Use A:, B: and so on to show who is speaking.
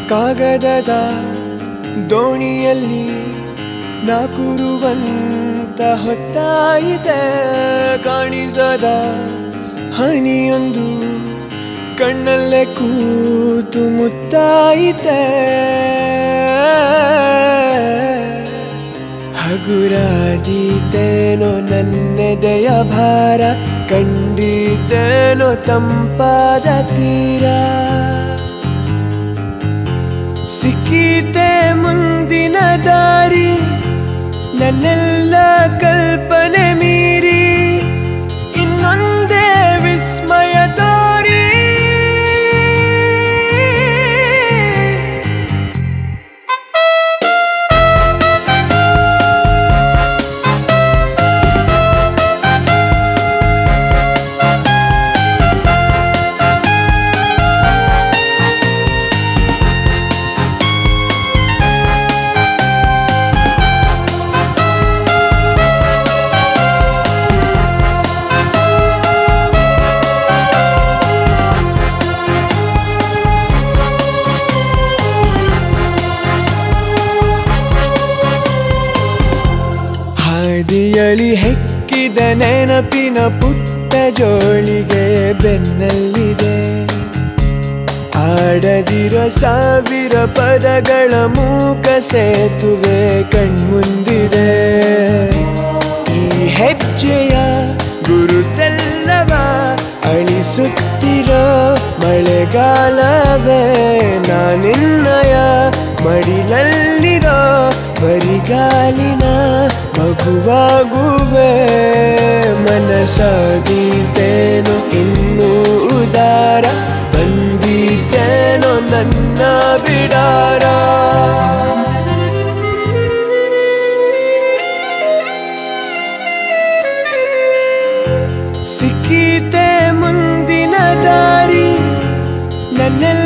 A: ಕಾಗದದ ದೋಣಿಯಲ್ಲಿ ನಾಕುರುವಂತ ಹೊತ್ತಾಯಿತೆ ಕಾಣಿಸದ ಹನಿಯೊಂದು ಕಣ್ಣಲ್ಲೇ ಕೂತು ಮುತ್ತಾಯಿತೆ ಹಗುರಾದೀತೇನೋ ನನ್ನೆದೆಯ ಭಾರ ಕಂಡಿತೇನೋ ತಂಪಾದ ತೀರ ಸಿಕ್ಕೀತೆ ಮುಂದಿನ ದಾರಿ ನನ್ನೆಲ್ಲ ಕಲ್ಪನೆ ಮೀರಿ ಇನ್ನೊಂದೇ ವಿಸ್ಮಯ ತೋರಿ ಹಾದಿಯಲಿ ಹೆಕ್ಕಿದ ನೆನಪಿನ ಪುಟ್ಟ ಜೋಳಿಗೆ ಬೆನ್ನಲ್ಲಿದೆ ಆಡದಿರೋ ಸಾವಿರ ಪದಗಳ ಮೂಕ ಸೇತುವೆ ಕಣ್ಮುಂದಿದೆ ಈ ಹೆಜ್ಜೆಯ ಗುರುತೆಲ್ಲವ ಅಳಿಸುತ್ತಿರೋ ಮಳೆಗಾಲವೇ ನಾನಿನ್ನಯ ಮಡಿಲಲ್ಲಿರೋ ಬರಿಗಾಲಿನ ಮಗುವಾಗುವೆ ಮನಸಾದೀತೇನೋ ಇನ್ನೂ ಉದಾರ ಬಂದಿದ್ದೇನೋ ನನ್ನ ಬಿಡಾರ ಸಿಕ್ಕೀತೆ ಮುಂದಿನ ದಾರಿ ನನ್ನೆಲ್ಲ